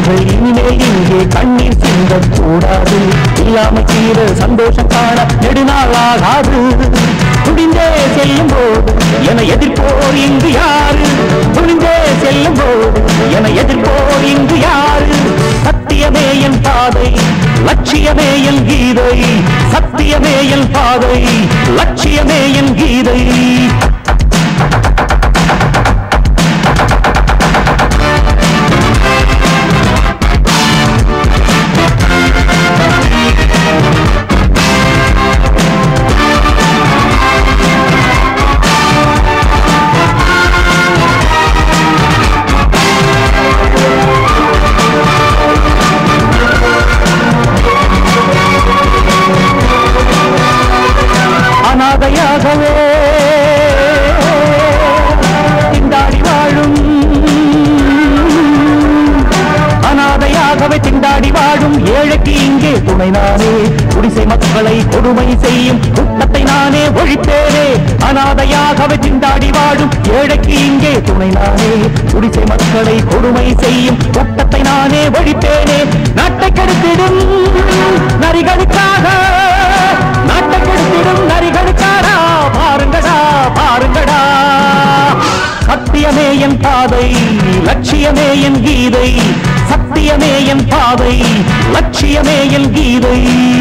விழிகள் இனிமேல் இங்கே கண்ணீர் சிந்தக் கூடாது இல்லாம தீர சந்தோஷம் காண நெடுநாள் ஆகாது துணிந்தே செல்லும் போது என எதிர்ப்போர் இங்கு யாரு துணிந்தே செல்லும் போது என எதிர்ப்போர் இங்கு யாரு சத்தியமே என் பாதை லட்சியமே என் கீதை சத்தியமே என் பாதை லட்சியமே என் கீதை அனாதையாகவே திண்டாடி வாழும் அனாதையாகவே திண்டாடி வாழும் ஏழைக்கு இங்கே துணை நானே குடிசை மக்களை கொடுமை செய்யும் குற்றத்தை நானே ஒழிப்பேனே அனாதையாகவே திண்டாடி வாழும் ஏழைக்கு இங்கே துணை நானே குடிசை மக்களை கொடுமை செய்யும் குற்றத்தை நானே ஒழிப்பேனே நாட்டை கெடுத்திடும் நரிகளுக்காக நாட்டை கெடுத்திடும் நரிகளுக்காரா பாருங்கடா பாருங்கடா சத்தியமே என் பாதை லட்சியமே என் கீதை சத்தியமே என் பாதை லட்சியமே என் கீதை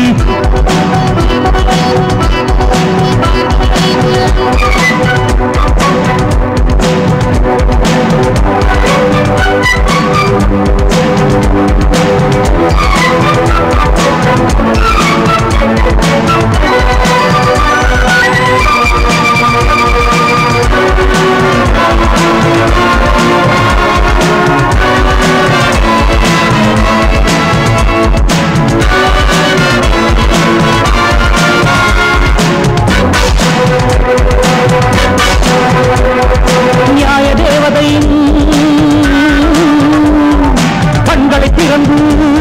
நியாய தேவதையின் கண்களை திறந்து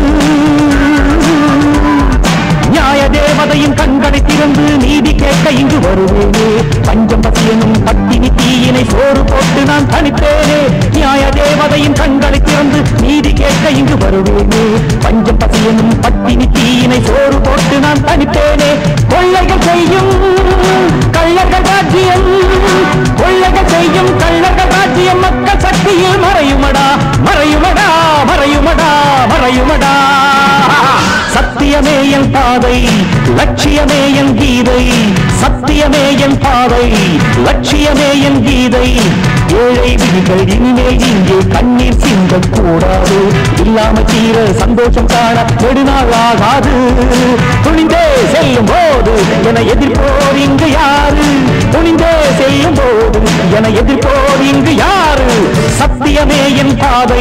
நியாய தேவதையின் கண்களை திறந்து நீதி கேட்க இங்கு வருவேனே பஞ்சம் பசியனும் பட்டினி தீயினை சோறு போட்டு நான் தனிப்பேனே நியாய தேவதையின் கண்களை திறந்து நீதி கேட்க இங்கு வருவேனே பஞ்சம் பசியனும் பட்டினி தீயினை சோறு போட்டு நான் தனிப்பேனே கொள்ளைகள் செய்யும் கள்ளர்கள் ராஜ்யம் கொள்ளைகள் செய்யும் கள்ளர்கள் ராஜ்யம் மக்கள் சக்தியில் மறையுமடா மறையுமடா மறையுமடா மறையுமடா சத்தியமே என் பாதை லட்சியமே என் கீதை சத்தியமே என் பாதை லட்சியமே என் கீதை ஏழை விதிகள் இனிமேல் இங்கே கண்ணீர் சிந்தக் கூடாது இல்லாம தீர சந்தோஷம் காண நெடுநாள் ஆகாது துணிந்தே செல்லும் போது என எதிர்ப்போர் இங்கு யாரு துணிந்தே செல்லும் போது என எதிர்ப்போர் இங்கு யாரு சத்தியமே என் பாதை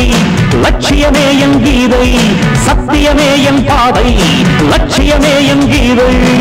லட்சியமே என் கீதை சத்தியமே என் பாதை லட்சியமே என் கீதை